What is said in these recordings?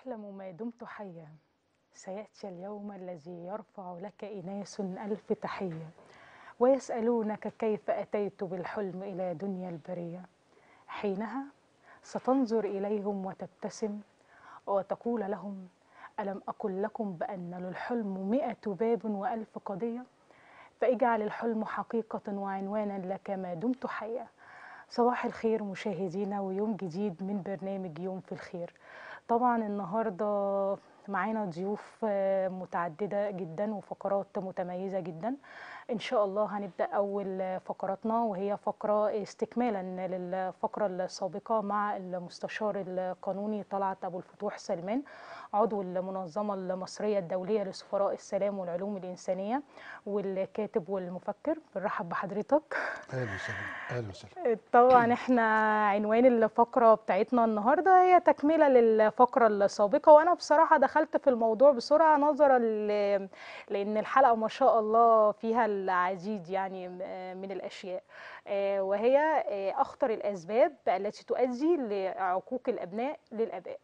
أحلم ما دمت حيا سيأتي اليوم الذي يرفع لك إناس ألف تحية ويسألونك كيف أتيت بالحلم إلى دنيا البرية حينها ستنظر إليهم وتبتسم وتقول لهم ألم أقل لكم بأن للحلم مئة باب وألف قضية فاجعل الحلم حقيقة وعنوانا لك ما دمت حيا صباح الخير مشاهدينا ويوم جديد من برنامج يوم في الخير طبعا النهارده معانا ضيوف آه، متعددة جدا وفقرات متميزة جدا إن شاء الله هنبدأ أول فقراتنا وهي فقرة استكمالا للفقرة السابقة مع المستشار القانوني طلعت أبو الفتوح سلمان عضو المنظمة المصرية الدولية لسفراء السلام والعلوم الإنسانية والكاتب والمفكر بنرحب بحضرتك اهلا وسهلا اهلا وسهلا طبعا احنا عنوان الفقرة بتاعتنا النهاردة هي تكملة للفقرة السابقة وانا بصراحة دخلت في الموضوع بسرعة نظرا ل... لان الحلقة ما شاء الله فيها العديد يعني من الاشياء آه، وهي آه، اخطر الاسباب التي تؤدي لعقوق الابناء للاباء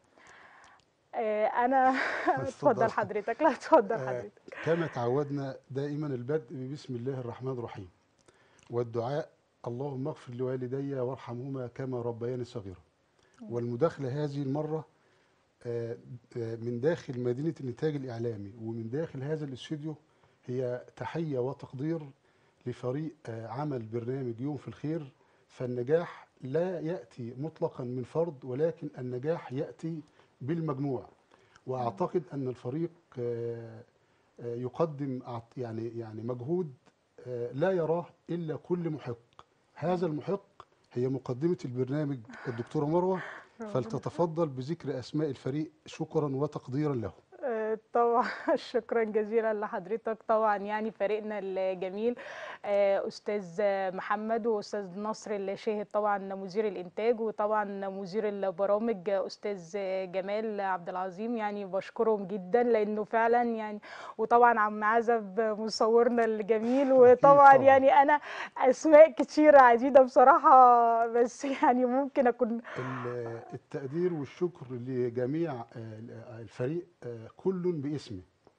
آه، انا اتفضل اتفضل. حضرتك لا اتفضل آه، حضرتك كما تعودنا دائما البدء بسم الله الرحمن الرحيم والدعاء اللهم اغفر لوالدي وارحمهما كما ربياني صغيرا والمداخله هذه المره آه، آه، من داخل مدينه الانتاج الاعلامي ومن داخل هذا الاستوديو هي تحيه وتقدير لفريق آه، عمل برنامج يوم في الخير فالنجاح لا ياتي مطلقا من فرد ولكن النجاح ياتي بالمجموع واعتقد ان الفريق آه، آه، يقدم أعت- يعني يعني مجهود آه، لا يراه الا كل محق هذا المحق هي مقدمه البرنامج الدكتوره مروه فلتتفضل بذكر اسماء الفريق شكرا وتقديرا له آه، طبعا شكرا جزيلا لحضرتك طبعا يعني فريقنا الجميل آه، استاذ محمد واستاذ نصر الشاهد طبعا مدير الانتاج وطبعا مدير البرامج استاذ جمال عبد العظيم يعني بشكرهم جدا لانه فعلا يعني وطبعا عم عزب مصورنا الجميل وطبعا طبعاً. يعني انا اسماء كتيره عديده بصراحه بس يعني ممكن اكون ال- التقدير والشكر لجميع آه، الفريق آه، كل باسمه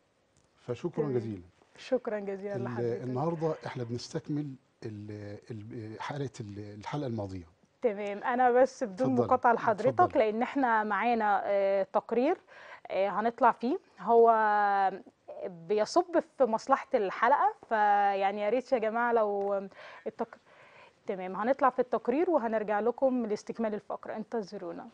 فشكرا تمام. جزيلا شكرا جزيلا ال- لحضرتك النهارده احنا بنستكمل ال- ال- حلقه ال- الحلقه الماضيه تمام انا بس بدون اتفضلي، مقاطعه لحضرتك اتفضلي. لان احنا معانا آه، تقرير آه، هنطلع فيه هو بيصب في مصلحه الحلقه فيعني يا ريت يا جماعه لو التق... تمام هنطلع في التقرير وهنرجع لكم لاستكمال الفقره انتظرونا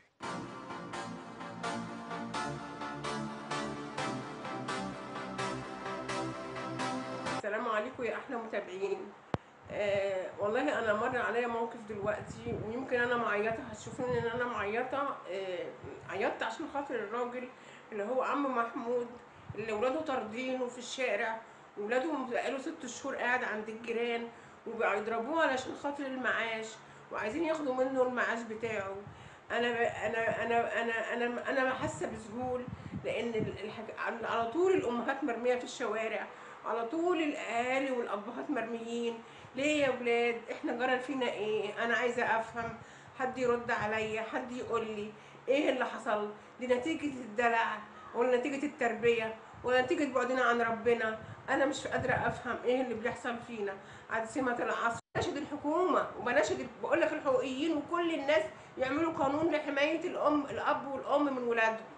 السلام عليكم يا احلى متابعين آه والله انا مر عليا موقف دلوقتي ويمكن انا معيطه هتشوفوني ان انا معيطه آه عيطت عشان خاطر الراجل اللي هو عم محمود اللي ولاده طاردينه في الشارع ولاده بقاله ست شهور قاعد عند الجيران وبيضربوه علشان خاطر المعاش وعايزين ياخدوا منه المعاش بتاعه انا ب... انا انا انا انا انا حاسه بذهول لان ال- الحاج... على طول الامهات مرميه في الشوارع على طول الاهالي والابهات مرميين ليه يا ولاد احنا جرى فينا ايه انا عايزه افهم حد يرد عليا حد يقول لي ايه اللي حصل دي نتيجه الدلع ولا نتيجه التربيه ولا نتيجه بعدنا عن ربنا انا مش قادره افهم ايه اللي بيحصل فينا عاد سمة العصر بناشد الحكومه وبناشد بقول لك الحقوقيين وكل الناس يعملوا قانون لحمايه الام الاب والام من ولادهم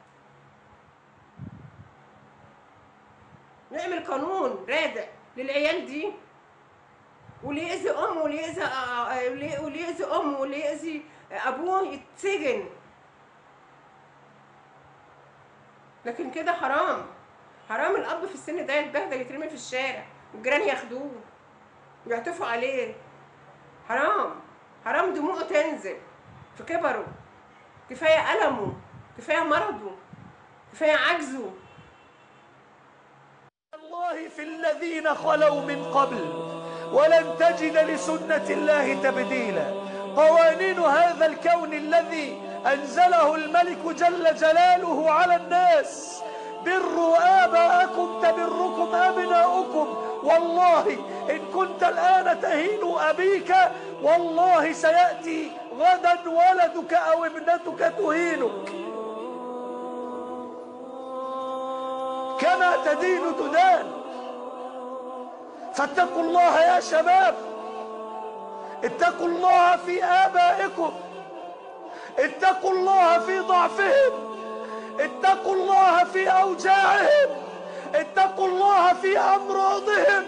نعمل قانون رادع للعيال دي واللي يأذي أمه واللي يأذي آه، واللي واللي يأذي أمه واللي يأذي أبوه يتسجن لكن كده حرام حرام الأب في السن ده يتبهدل يترمي في الشارع والجيران ياخدوه ويعطفوا عليه حرام حرام دموعه تنزل في كبره كفاية ألمه كفاية مرضه كفاية عجزه الله في الذين خلوا من قبل ولن تجد لسنة الله تبديلا قوانين هذا الكون الذي أنزله الملك جل جلاله على الناس بروا آباءكم تبركم أبناؤكم والله إن كنت الآن تهين أبيك والله سيأتي غدا ولدك أو ابنتك تهينك كما تدين تدان فاتقوا الله يا شباب اتقوا الله في آبائكم اتقوا الله في ضعفهم اتقوا الله في أوجاعهم اتقوا الله في أمراضهم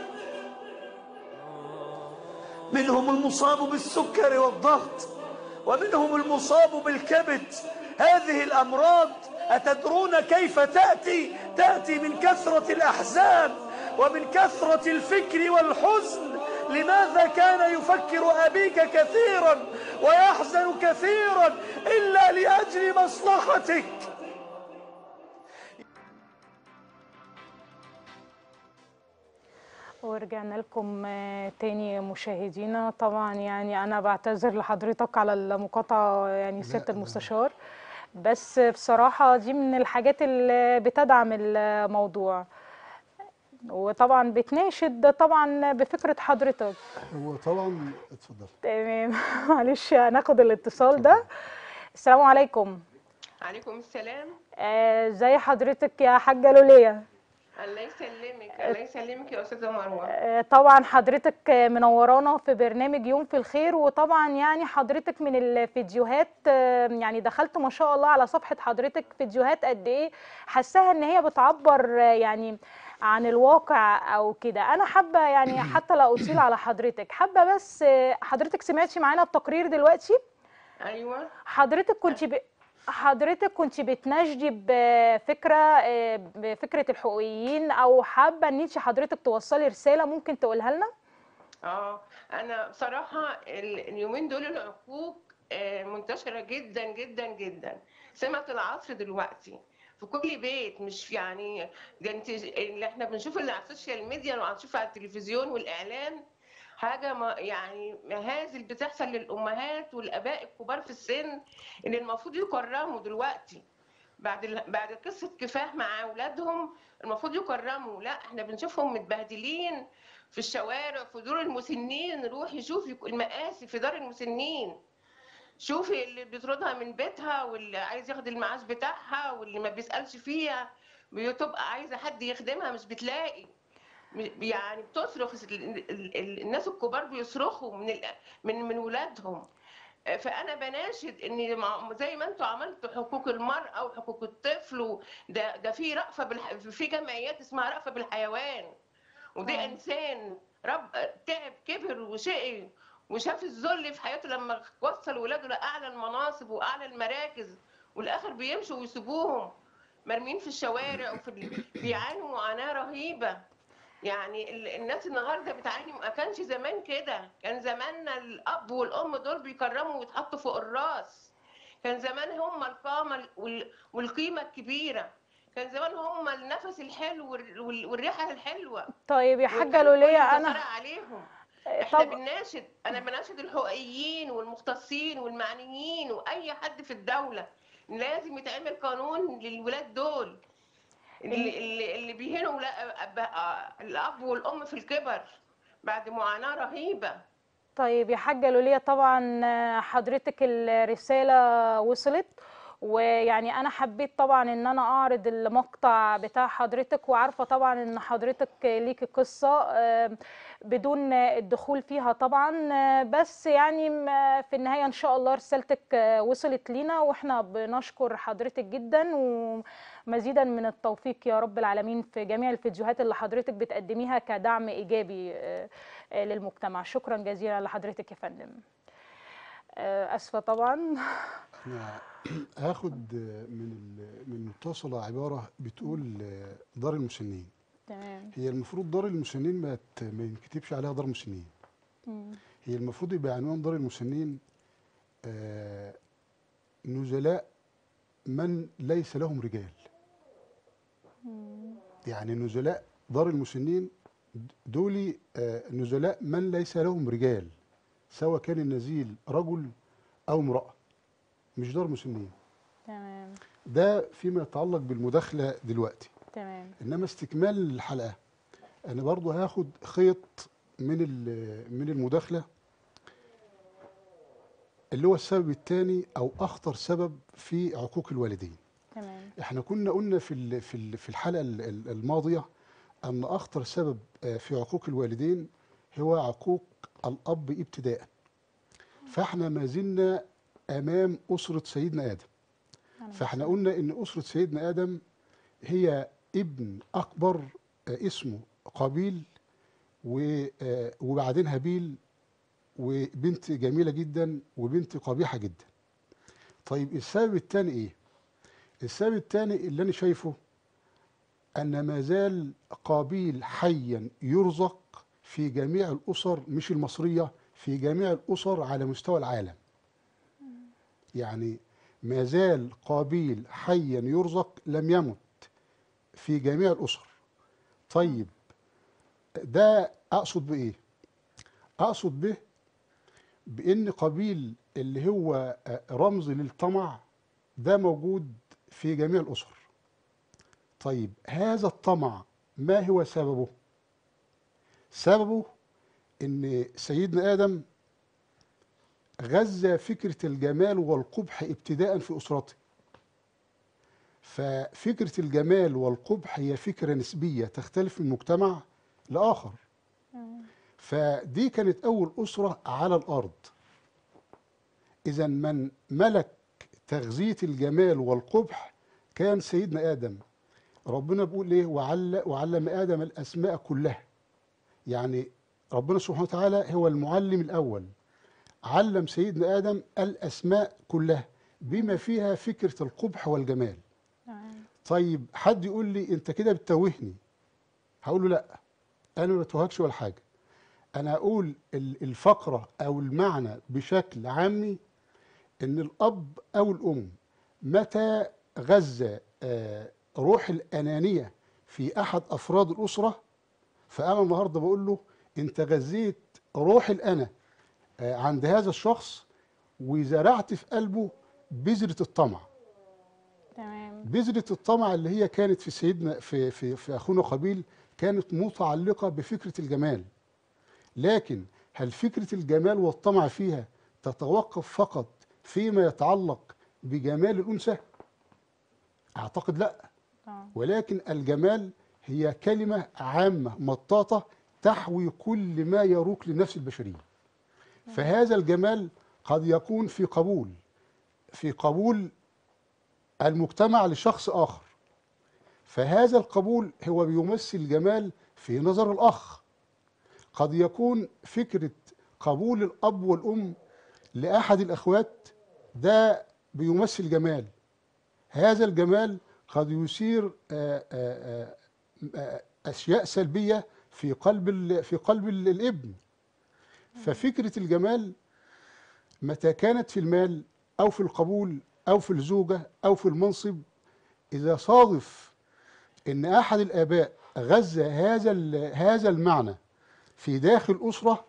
منهم المصاب بالسكر والضغط ومنهم المصاب بالكبد هذه الأمراض أتدرون كيف تأتي تأتي من كثرة الأحزان ومن كثرة الفكر والحزن لماذا كان يفكر أبيك كثيرا ويحزن كثيرا إلا لأجل مصلحتك ورجعنا لكم آه، تاني مشاهدينا طبعا يعني انا بعتذر لحضرتك على المقاطعه يعني سياده لا. المستشار بس بصراحه دي من الحاجات اللي بتدعم الموضوع وطبعا بتناشد طبعا بفكره حضرتك هو طبعا اتفضل تمام معلش هناخد الاتصال ده السلام عليكم عليكم السلام آه، زي حضرتك يا حاجه لوليا الله يسلمك الله يسلمك يا استاذه مروه آه، طبعا حضرتك آه، منورانا في برنامج يوم في الخير وطبعا يعني حضرتك من الفيديوهات آه، يعني دخلت ما شاء الله على صفحة حضرتك فيديوهات قد ايه حاساها ان هي بتعبر آه، يعني عن الواقع او كده انا حابة يعني حتى لا اطيل على حضرتك حابة بس آه، حضرتك سمعتي معانا التقرير دلوقتي ايوه حضرتك كنت ب... حضرتك كنت بتناشدي بفكره آه، بفكره الحقوقيين او حابه ان انت حضرتك توصلي رساله ممكن تقولها لنا اه انا بصراحه ال- اليومين دول العقوق آه، منتشره جدا جدا جدا سمة العصر دلوقتي في كل بيت مش يعني ده انت اللي احنا بنشوف اللي على السوشيال ميديا وهنشوف على التلفزيون والاعلام حاجه ما يعني مهازل بتحصل للامهات والاباء الكبار في السن اللي المفروض يكرموا دلوقتي بعد ال- بعد قصه كفاح مع اولادهم المفروض يكرموا لا احنا بنشوفهم متبهدلين في الشوارع في دور المسنين روحي شوفي المآسي في دار المسنين شوفي اللي بيطردها من بيتها واللي عايز ياخد المعاش بتاعها واللي ما بيسألش فيها بتبقى عايزة حد يخدمها مش بتلاقي م- يعني بتصرخ ال- ال- ال- الناس الكبار بيصرخوا من ال- من من ولادهم فانا بناشد ان مع- زي ما انتوا عملتوا حقوق المراه وحقوق الطفل و- ده ده في رأفه بالح... في جمعيات اسمها رأفه بالحيوان ودي آه. انسان رب تعب كبر وشقي وشاف الذل في حياته لما وصل ولاده لاعلى المناصب واعلى المراكز والاخر بيمشوا ويسيبوهم مرمين في الشوارع وفي ال- بيعانوا معاناه رهيبه يعني ال- الناس النهارده بتعاني ما كانش زمان كده كان زماننا الاب والام دول بيكرموا ويتحطوا فوق الراس كان زمان هم القامه وال- والقيمه الكبيره كان زمان هم النفس الحلو وال- وال- والريحه الحلوه طيب يا حاجه وكان لوليا كل انا انتصار عليهم آه، احنا طب بنناشد انا بناشد الحقوقيين والمختصين والمعنيين واي حد في الدوله لازم يتعمل قانون للولاد دول اللي اللي, اللي بيهنوا ولا- أب- الاب والام في الكبر بعد معاناه رهيبه طيب يا حاجة لوليا طبعا آه، حضرتك الرسالة وصلت ويعني أنا حبيت طبعا إن أنا أعرض المقطع بتاع حضرتك وعارفة طبعا إن حضرتك ليكي قصة آه، بدون الدخول فيها طبعا آه، بس يعني م- في النهاية إن شاء الله رسالتك آه، وصلت لينا وإحنا بنشكر حضرتك جدا ومزيدا من التوفيق يا رب العالمين في جميع الفيديوهات اللي حضرتك بتقدميها كدعم إيجابي آه، آه، للمجتمع شكرا جزيلا لحضرتك يا فندم آه، اسفه طبعا انا هاخد من ال- من المتصله عباره بتقول دار المسنين تمام هي المفروض دار المسنين ما ت- ما ينكتبش عليها دار مسنين مم. هي المفروض يبقى عنوان دار المسنين آه، نزلاء من ليس لهم رجال يعني نزلاء دار المسنين دول آه، نزلاء من ليس لهم رجال سواء كان النزيل رجل او امراه مش دار مسنين تمام ده فيما يتعلق بالمداخله دلوقتي تمام انما استكمال الحلقه انا برضو هاخد خيط من ال- من المداخله اللي هو السبب الثاني او اخطر سبب في عقوق الوالدين تمام احنا كنا قلنا في ال- في ال- في الحلقه ال- ال- الماضيه ان اخطر سبب آه، في عقوق الوالدين هو عقوق الاب ابتداء فاحنا ما زلنا امام اسره سيدنا ادم أنا فاحنا قلنا ان اسره سيدنا ادم هي ابن اكبر آه، اسمه قابيل و- آه، وبعدين هابيل وبنت جميله جدا وبنت قبيحه جدا طيب السبب الثاني ايه السبب الثاني اللي انا شايفه ان ما زال قابيل حيا يرزق في جميع الاسر مش المصريه في جميع الاسر على مستوى العالم يعني ما زال قابيل حيا يرزق لم يمت في جميع الاسر طيب ده اقصد بايه اقصد به بان قابيل اللي هو آه، رمز للطمع ده موجود في جميع الاسر طيب هذا الطمع ما هو سببه سببه ان سيدنا ادم غذى فكره الجمال والقبح ابتداء في اسرته ففكره الجمال والقبح هي فكره نسبيه تختلف من مجتمع لاخر فدي كانت اول اسره على الارض اذا من ملك تغذيه الجمال والقبح كان سيدنا ادم ربنا بيقول ايه وعل وعلم ادم الاسماء كلها يعني ربنا سبحانه وتعالى هو المعلم الاول علم سيدنا ادم الاسماء كلها بما فيها فكره القبح والجمال تمام طيب حد يقول لي انت كده بتتوهني هقول له لا انا ما بتوهكش ولا حاجه انا اقول ال- الفقره او المعنى بشكل عامي ان الاب او الام متى غذى آه، روح الانانيه في احد افراد الاسره فانا النهارده بقول له انت غذيت روح الانا آه، عند هذا الشخص وزرعت في قلبه بذره الطمع تمام بذرة الطمع اللي هي كانت في سيدنا في في في اخونا قابيل كانت متعلقة بفكرة الجمال لكن هل فكرة الجمال والطمع فيها تتوقف فقط فيما يتعلق بجمال الأنثى؟ أعتقد لا آه. ولكن الجمال هي كلمة عامة مطاطة تحوي كل ما يروق للنفس البشرية فهذا الجمال قد يكون في قبول في قبول المجتمع لشخص آخر فهذا القبول هو بيمثل جمال في نظر الأخ قد يكون فكرة قبول الأب والأم لأحد الأخوات ده بيمثل جمال هذا الجمال قد يثير آه، آه، آه، أشياء سلبية في قلب ال- في قلب ال- الابن ففكرة الجمال متى كانت في المال أو في القبول أو في الزوجة أو في المنصب إذا صادف إن أحد الآباء غذى هذا ال- هذا المعنى في داخل أسرة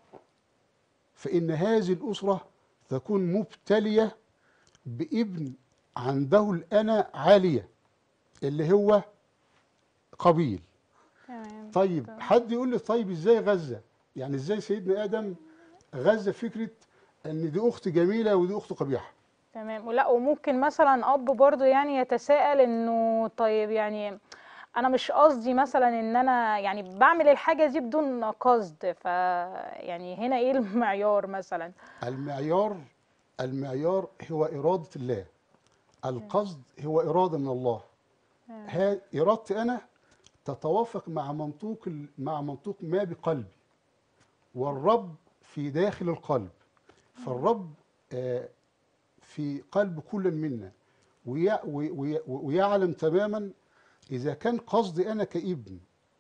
فإن هذه الأسرة تكون مبتلية بابن عنده الأنا عالية اللي هو قبيل تمام طيب حد يقول لي طيب ازاي غزة يعني ازاي سيدنا آدم غزة فكرة ان دي أخت جميلة ودي أخت قبيحة تمام ولا وممكن مثلا اب برضو يعني يتساءل انه طيب يعني انا مش قصدي مثلا ان انا يعني بعمل الحاجه دي بدون قصد ف يعني هنا ايه المعيار مثلا المعيار المعيار هو إرادة الله القصد هو إرادة من الله ها إرادتي أنا تتوافق مع منطوق ال- مع منطوق ما بقلبي والرب في داخل القلب فالرب آه، في قلب كل منا ويع- وي- وي- ويعلم تماما إذا كان قصدي أنا كابن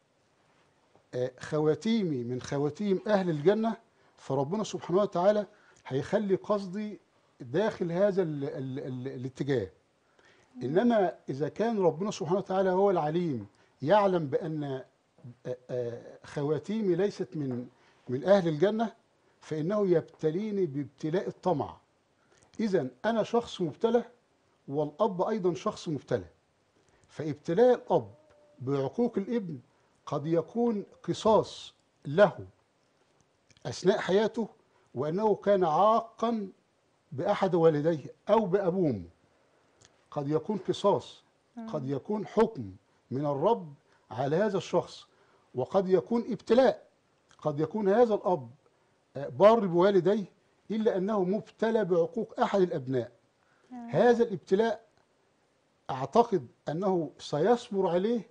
آه، خواتيمي من خواتيم أهل الجنة فربنا سبحانه وتعالى هيخلي قصدي داخل هذا ال ال ال الاتجاه إنما إذا كان ربنا سبحانه وتعالى هو العليم يعلم بأن آه، آه، خواتيمي ليست من من أهل الجنة فإنه يبتليني بابتلاء الطمع إذا أنا شخص مبتلى والأب أيضا شخص مبتلى فابتلاء الأب بعقوق الابن قد يكون قصاص له أثناء حياته وأنه كان عاقا بأحد والديه أو بأبوه وأمه. قد يكون قصاص قد يكون حكم من الرب على هذا الشخص وقد يكون ابتلاء قد يكون هذا الأب آه، بار بوالديه إلا أنه مبتلى بعقوق أحد الأبناء هذا الابتلاء أعتقد أنه سيصبر عليه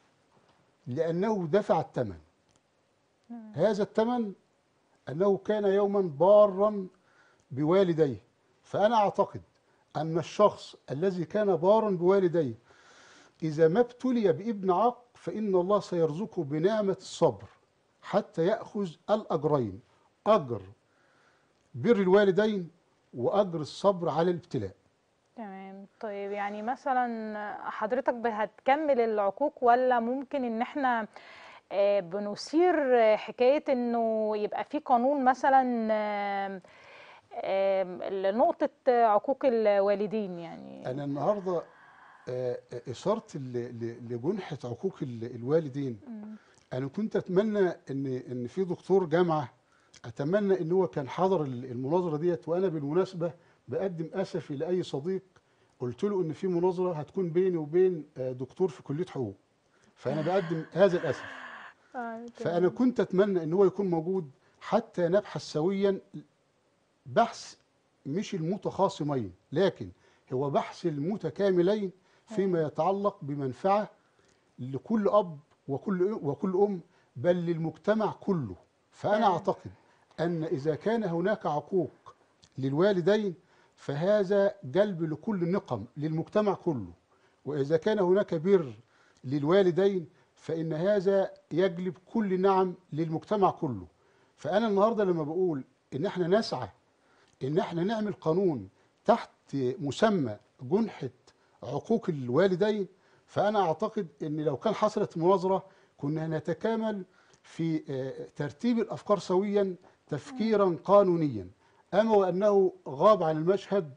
لأنه دفع الثمن هذا الثمن أنه كان يوما بارا بوالديه فأنا أعتقد أن الشخص الذي كان بارا بوالديه إذا ما ابتلي بابن عاق فإن الله سيرزقه بنعمة الصبر حتى يأخذ الأجرين أجر بر الوالدين وأجر الصبر على الابتلاء تمام طيب يعني مثلا حضرتك هتكمل العقوق ولا ممكن ان احنا آه، بنثير آه، حكاية انه يبقى في قانون مثلا آه، آه، لنقطة عقوق الوالدين يعني أنا النهاردة آه، آه، إثارة ال- ل- لجنحة عقوق ال- الوالدين أنا كنت أتمنى إن إن في دكتور جامعة أتمنى إن هو كان حضر ال- المناظرة ديت وأنا بالمناسبة بقدم أسفي لأي صديق قلت له إن في مناظرة هتكون بيني وبين آه، دكتور في كلية حقوق فأنا بقدم هذا الأسف فأنا كنت أتمنى إن هو يكون موجود حتى نبحث سويا بحث مش المتخاصمين لكن هو بحث المتكاملين فيما يتعلق بمنفعة لكل أب وكل وكل أم بل للمجتمع كله فأنا تمام. أعتقد أن إذا كان هناك عقوق للوالدين فهذا جلب لكل نقم للمجتمع كله وإذا كان هناك بر للوالدين فإن هذا يجلب كل نعم للمجتمع كله فأنا النهاردة لما بقول إن احنا نسعى إن احنا نعمل قانون تحت مسمى جنحة عقوق الوالدين فأنا أعتقد إن لو كان حصلت مناظرة كنا نتكامل في آه، ترتيب الأفكار سويا تفكيرا قانونيا أما وأنه غاب عن المشهد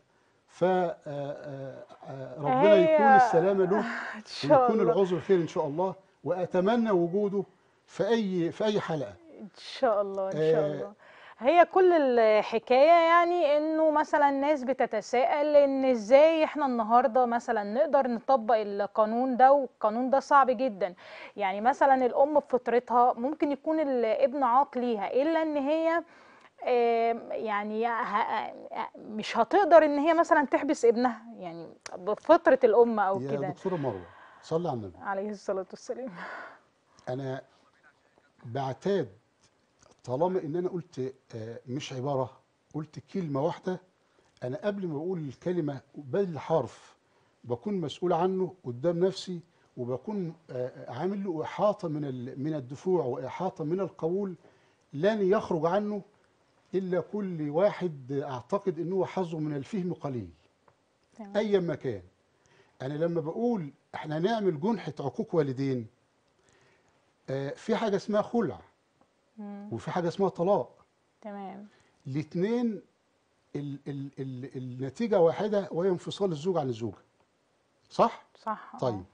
فربنا هي- يكون السلامة له ان شاء ويكون الله العذر خير إن شاء الله وأتمنى وجوده في أي في أي حلقة ان شاء الله ان شاء آه، الله هي كل الحكايه يعني انه مثلا ناس بتتساءل ان ازاي احنا النهارده مثلا نقدر نطبق القانون ده والقانون ده صعب جدا يعني مثلا الام بفطرتها ممكن يكون الابن عاق ليها الا ان هي آم، يعني ه- مش هتقدر ان هي مثلا تحبس ابنها يعني بفطره الام او يا كده دكتورة مروة صلي على النبي عليه الصلاه والسلام أنا بعتاد طالما إن أنا قلت آه، مش عبارة قلت كلمة واحدة أنا قبل ما بقول الكلمة بل حرف بكون مسؤول عنه قدام نفسي وبكون آه، عامل له إحاطة من ال- من الدفوع وإحاطة من القبول لن يخرج عنه إلا كل واحد أعتقد إنه حظه من الفهم قليل تمام. أيا ما كان أنا لما بقول إحنا نعمل جنحة عقوق والدين آه، في حاجة اسمها خلع مم، وفي حاجة اسمها طلاق تمام الاثنين ال ال ال النتيجة واحدة وهي انفصال الزوج عن الزوجة صح؟ صح آه. طيب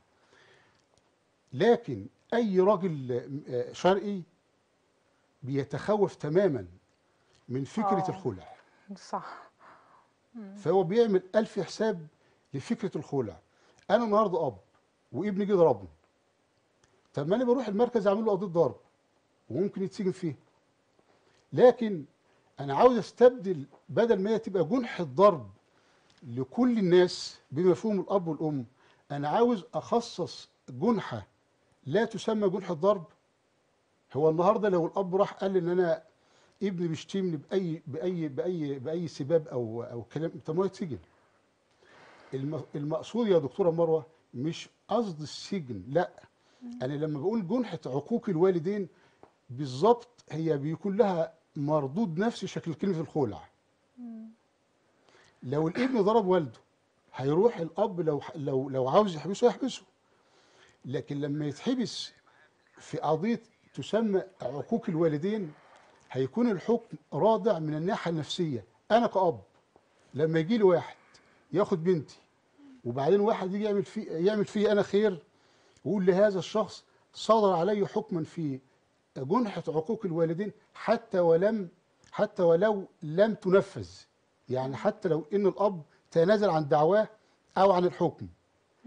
لكن أي راجل آه، شرقي بيتخوف تماما من فكرة آه. الخلع صح فهو بيعمل ألف حساب لفكرة الخلع أنا النهاردة أب وابني جه ضربني طب ما أنا بروح المركز أعمل له قضية ضرب وممكن يتسجن فيها لكن أنا عاوز أستبدل بدل ما هي تبقى جنح الضرب لكل الناس بمفهوم الأب والأم أنا عاوز أخصص جنحة لا تسمى جنح الضرب هو النهارده لو الأب راح قال إن أنا ابني بيشتمني باي باي باي باي سباب او او كلام طب ما هو يتسجن الم- المقصود يا دكتوره مروه مش قصد السجن لا انا لما بقول جنحه عقوق الوالدين بالظبط هي بيكون لها مردود نفسي شكل كلمه الخلع لو الابن ضرب والده هيروح الاب لو لو لو عاوز يحبسه يحبسه لكن لما يتحبس في قضيه تسمى عقوق الوالدين هيكون الحكم رادع من الناحيه النفسيه انا كأب لما يجي لي واحد ياخد بنتي وبعدين واحد يجي يعمل في يعمل فيه انا خير ويقول لهذا الشخص صدر علي حكما في جنحة عقوق الوالدين حتى ولم حتى ولو لم تنفذ يعني حتى لو ان الاب تنازل عن دعواه او عن الحكم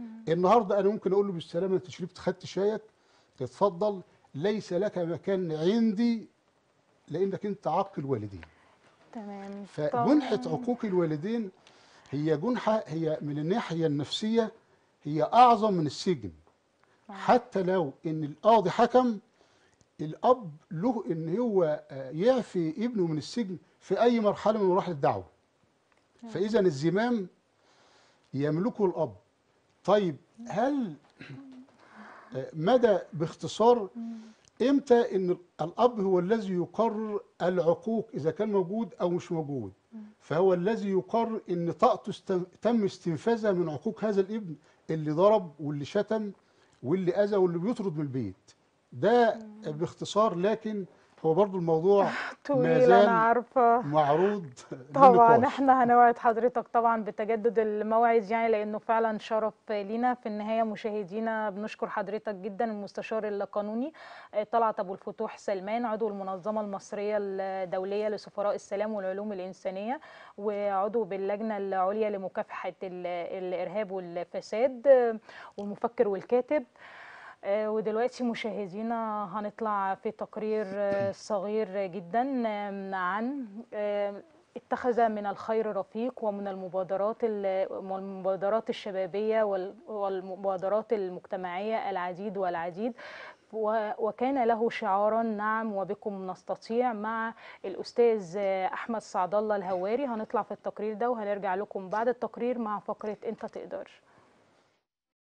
النهارده انا ممكن اقول له بالسلامه انت شربت خدت شايك اتفضل ليس لك مكان عندي لانك انت عاق الوالدين تمام فجنحة طب- عقوق الوالدين هي جنحة هي من الناحية النفسية هي أعظم من السجن حتى لو إن القاضي حكم الأب له إن هو آه، يعفي ابنه من السجن في أي مرحلة من مراحل الدعوة فإذا الزمام يملكه الأب طيب هل آه، مدى باختصار امتى ان الاب هو الذي يقرر العقوق اذا كان موجود او مش موجود فهو الذي يقرر ان طاقته است- تم استنفاذها من عقوق هذا الابن اللي ضرب واللي شتم واللي اذى واللي بيطرد من البيت ده باختصار لكن هو برضو الموضوع ما طويل انا زال عارفه معروض طبعا للنقاش. احنا هنوعد حضرتك طبعا بتجدد الموعد يعني لانه فعلا شرف لينا في النهايه مشاهدينا بنشكر حضرتك جدا المستشار القانوني آه، طلعت ابو الفتوح سلمان عضو المنظمه المصريه الدوليه لسفراء السلام والعلوم الانسانيه وعضو باللجنه العليا لمكافحه ال- الارهاب والفساد آه، والمفكر والكاتب آه، ودلوقتي مشاهدينا هنطلع في تقرير آه، صغير جدا آم، عن آم، اتخذ من الخير رفيق ومن المبادرات ال- والمبادرات الشبابية وال- والمبادرات المجتمعية العديد والعديد و- وكان له شعارا نعم وبكم نستطيع مع الأستاذ آه، أحمد سعد الله الهواري هنطلع في التقرير ده وهنرجع لكم بعد التقرير مع فقرة أنت تقدر